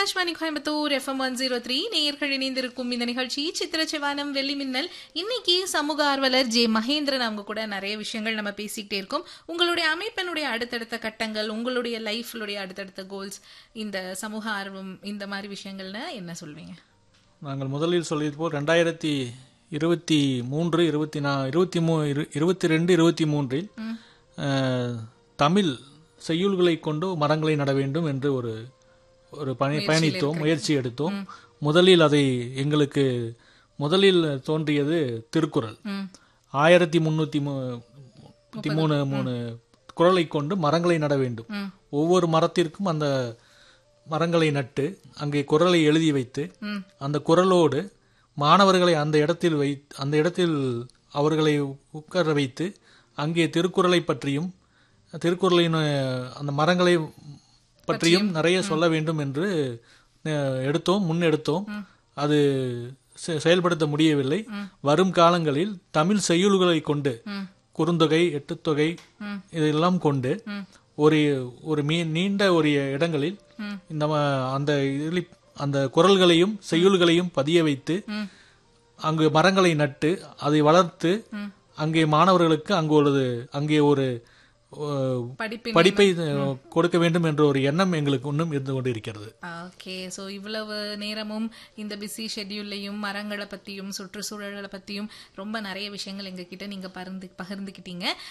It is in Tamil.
Akashvani Coimbatore FM one zero three நேயர்கள் இணைந்திருக்கும் இந்த நிகழ்ச்சி சித்திர செவானம் வெள்ளி மின்னல் இன்னைக்கு சமூக ஆர்வலர் ஜே மகேந்திரன் அவங்க கூட நிறைய விஷயங்கள் நம்ம பேசிக்கிட்டே இருக்கோம் உங்களுடைய அமைப்பினுடைய அடுத்தடுத்த கட்டங்கள் உங்களுடைய லைஃப்லுடைய அடுத்தடுத்த கோல்ஸ் இந்த சமூக ஆர்வம் இந்த மாதிரி விஷயங்கள்னா என்ன சொல்வீங்க நாங்கள் முதலில் சொல்லியது போல் ரெண்டாயிரத்தி இருபத்தி மூன்று இருபத்தி நா இருபத்தி மூ இரு- இருபத்தி ரெண்டு இருபத்தி மூன்றில் அஹ், தமிழ் செய்யுள்களை கொண்டு மரங்களை நட வேண்டும் என்று ஒரு ஒரு பணி பயணித்தோம் முயற்சி எடுத்தோம் முதலில் அதை எங்களுக்கு முதலில் தோன்றியது திருக்குறள் ம் ஆயிரத்தி முன்னூத்தி மு- முப்பத்தி மூணு மூணு குறளை கொண்டு மரங்களை நட வேண்டும் ம் ஒவ்வொரு மரத்திற்கும் அந்த மரங்களை நட்டு அங்கே குறளை எழுதி வைத்து ம் அந்த குறளோடு மாணவர்களை அந்த இடத்தில் வை அந்த இடத்தில் அவர்களை உட்கார வைத்து அங்கே திருக்குறளை பற்றியும் திருக்குறளின் அஹ், அந்த மரங்களை பற்றியும் நிறைய சொல்ல வேண்டும் என்று அஹ், எடுத்தோம் முன்னெடுத்தோம் அது செ- செயல்படுத்த முடியவில்லை வரும் காலங்களில் தமிழ் செய்யுள்களை கொண்டு ம் குறுந்தொகை எட்டுத்தொகை ம். இதெல்லாம் கொண்டு ம். ஒரு ஒரு மீ நீண்ட ஒரு இடங்களில் ம். இந்த ம- அந்த இதில் அந்த குரல்களையும் செய்யுள்களையும் பதிய வைத்து ம் அங்கு மரங்களை நட்டு அதை வளர்த்து ம். அங்கே மாணவர்களுக்கு அங்கு ஒரு அங்கே ஒரு அஹ், படிப்பின் படிப்பை அஹ், கொடுக்க வேண்டும் என்ற ஒரு எண்ணம் எங்களுக்கு இன்னும் இருந்து கொண்டு இருக்கிறது ஓகே ஸோ இவ்வளவு நேரமும் இந்த பிஸி ஷெட்யூல்லையும் மரங்களை பற்றியும் சுற்றுச்சூழலை பற்றியும் ரொம்ப நிறைய விஷயங்கள் எங்ககிட்ட நீங்கள் பகிர்ந்து பகிர்ந்துக்கிட்டீங்க